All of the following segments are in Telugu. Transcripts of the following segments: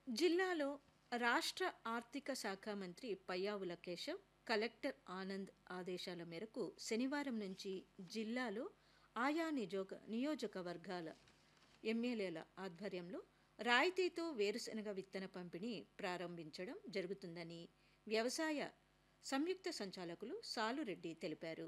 జిల్లాలో రాష్ట్ర ఆర్థిక శాఖ మంత్రి పయ్యావుల కేశవ్ కలెక్టర్ ఆనంద్ ఆదేశాల మేరకు శనివారం నుంచి జిల్లాలో ఆయా నిజోగ నియోజకవర్గాల ఎమ్మెల్యేల ఆధ్వర్యంలో రాయితీతో వేరుశనగ విత్తన పంపిణీ ప్రారంభించడం జరుగుతుందని వ్యవసాయ సంయుక్త సంచాలకులు సాలురెడ్డి తెలిపారు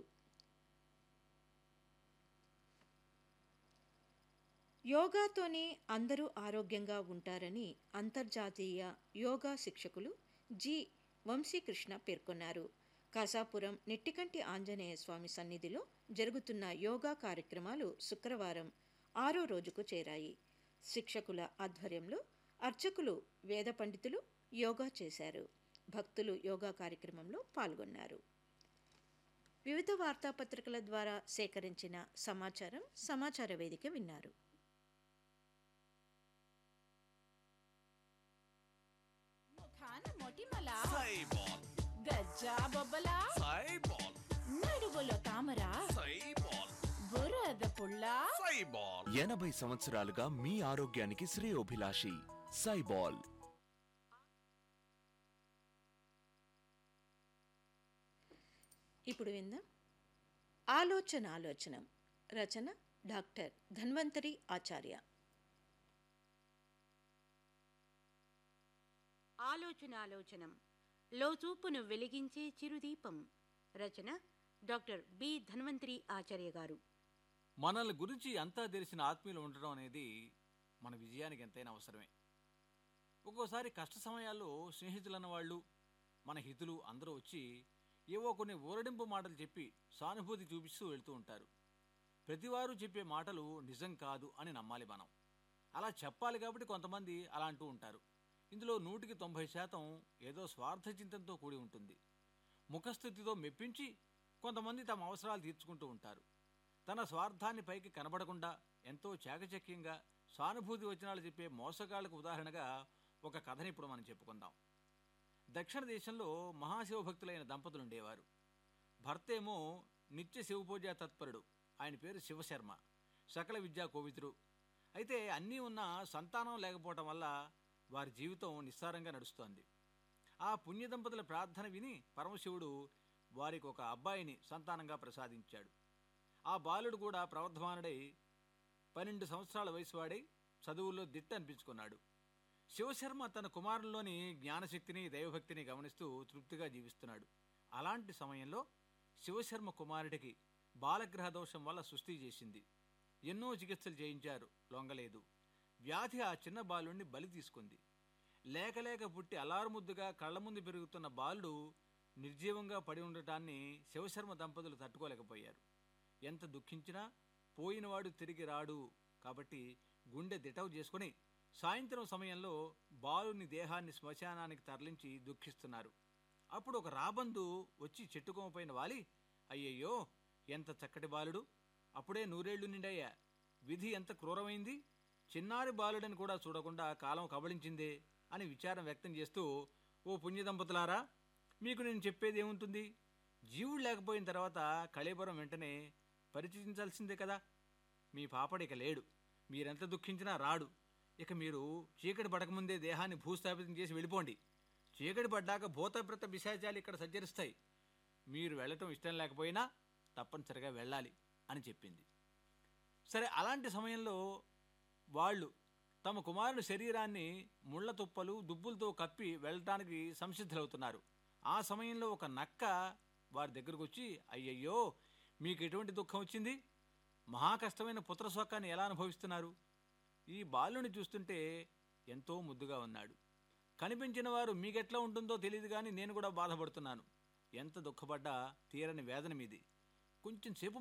యోగాతోనే అందరూ ఆరోగ్యంగా ఉంటారని అంతర్జాతీయ యోగా శిక్షకులు జి వంశీకృష్ణ పేర్కొన్నారు కాసాపురం నెట్టికంటి ఆంజనేయ స్వామి సన్నిధిలో జరుగుతున్న యోగా కార్యక్రమాలు శుక్రవారం ఆరో రోజుకు చేరాయి శిక్షకుల ఆధ్వర్యంలో అర్చకులు వేద పండితులు యోగా చేశారు భక్తులు యోగా కార్యక్రమంలో పాల్గొన్నారు వివిధ వార్తాపత్రికల ద్వారా సేకరించిన సమాచారం సమాచార వేదిక విన్నారు ముఖాన మొటిమల సైబాల్ గజ్జా బొబ్బల సైబాల్ నడుగులో తామర సైబాల్ బురద పుల్ల సైబాల్ ఎనభై సంవత్సరాలుగా మీ ఆరోగ్యానికి శ్రేయోభిలాషి సైబాల్ ఇప్పుడు విందాం ఆలోచన ఆలోచనం రచన డాక్టర్ ధన్వంతరి ఆచార్య ఆలోచనాలోచనం లోచూపును వెలిగించే చిరుదీపం రచన డాక్టర్ బి ధన్వంతరి ఆచార్య గారు మనల్ని గురించి అంతా తెలిసిన ఆత్మీయులు ఉండడం అనేది మన విజయానికి ఎంతైనా అవసరమే ఒక్కోసారి కష్ట సమయాల్లో స్నేహితులన్న వాళ్ళు మన హితులు అందరూ వచ్చి ఏవో కొన్ని ఊరడింపు మాటలు చెప్పి సానుభూతి చూపిస్తూ వెళ్తూ ఉంటారు ప్రతివారు చెప్పే మాటలు నిజం కాదు అని నమ్మాలి మనం అలా చెప్పాలి కాబట్టి కొంతమంది అలా అంటూ ఉంటారు ఇందులో నూటికి తొంభై శాతం ఏదో స్వార్థ చింతనతో కూడి ఉంటుంది ముఖస్థితితో మెప్పించి కొంతమంది తమ అవసరాలు తీర్చుకుంటూ ఉంటారు తన స్వార్థాన్ని పైకి కనబడకుండా ఎంతో చాకచక్యంగా సానుభూతి వచనాలు చెప్పే మోసగాళ్లకు ఉదాహరణగా ఒక కథని ఇప్పుడు మనం చెప్పుకుందాం దక్షిణ దేశంలో మహాశివభక్తులైన దంపతులు ఉండేవారు భర్త ఏమో నిత్య శివపూజ తత్పరుడు ఆయన పేరు శివశర్మ సకల విద్యా కోవిదుడు అయితే అన్నీ ఉన్న సంతానం లేకపోవటం వల్ల వారి జీవితం నిస్సారంగా నడుస్తోంది ఆ పుణ్య దంపతుల ప్రార్థన విని పరమశివుడు వారికి ఒక అబ్బాయిని సంతానంగా ప్రసాదించాడు ఆ బాలుడు కూడా ప్రవర్ధమానుడై పన్నెండు సంవత్సరాల వయసు వాడై చదువుల్లో దిట్ట అనిపించుకున్నాడు శివశర్మ తన కుమారుల్లోని జ్ఞానశక్తిని దైవభక్తిని గమనిస్తూ తృప్తిగా జీవిస్తున్నాడు అలాంటి సమయంలో శివశర్మ కుమారుడికి బాలగ్రహ దోషం వల్ల సుస్థి చేసింది ఎన్నో చికిత్సలు చేయించారు లొంగలేదు వ్యాధి ఆ చిన్న బాలుడిని బలి తీసుకుంది లేక లేక పుట్టి అలారుముద్దుగా కళ్ళ ముందు పెరుగుతున్న బాలుడు నిర్జీవంగా పడి ఉండటాన్ని శివశర్మ దంపతులు తట్టుకోలేకపోయారు ఎంత దుఃఖించినా పోయినవాడు తిరిగి రాడు కాబట్టి గుండె దిటవు చేసుకుని సాయంత్రం సమయంలో బాలుని దేహాన్ని శ్మశానానికి తరలించి దుఃఖిస్తున్నారు అప్పుడు ఒక రాబందు వచ్చి చెట్టుకొమ్మపైన వాలి అయ్యయ్యో ఎంత చక్కటి బాలుడు అప్పుడే నూరేళ్లు నిండయ్యా విధి ఎంత క్రూరమైంది చిన్నారి బాలుడని కూడా చూడకుండా కాలం కబళించిందే అని విచారం వ్యక్తం చేస్తూ ఓ పుణ్య దంపతులారా మీకు నేను చెప్పేది ఏముంటుంది జీవుడు లేకపోయిన తర్వాత కళేబరం వెంటనే పరిచయించాల్సిందే కదా మీ పాపడు ఇక లేడు మీరెంత దుఃఖించినా రాడు ఇక మీరు చీకటి పడకముందే దేహాన్ని భూస్థాపితం చేసి వెళ్ళిపోండి చీకటి పడ్డాక భూతప్రత పిశాచాలు ఇక్కడ సంచరిస్తాయి మీరు వెళ్ళటం ఇష్టం లేకపోయినా తప్పనిసరిగా వెళ్ళాలి అని చెప్పింది సరే అలాంటి సమయంలో వాళ్ళు తమ కుమారుని శరీరాన్ని ముళ్ళ తుప్పలు దుబ్బులతో కప్పి వెళ్ళటానికి సంసిద్ధులవుతున్నారు ఆ సమయంలో ఒక నక్క వారి దగ్గరకు వచ్చి అయ్యయ్యో మీకు ఎటువంటి దుఃఖం వచ్చింది మహా కష్టమైన పుత్రశోకాన్ని ఎలా అనుభవిస్తున్నారు ఈ బాలుని చూస్తుంటే ఎంతో ముద్దుగా ఉన్నాడు కనిపించిన వారు మీకెట్లా ఉంటుందో తెలియదు కానీ నేను కూడా బాధపడుతున్నాను ఎంత దుఃఖపడ్డా తీరని వేదన మీది కొంచెం సేపు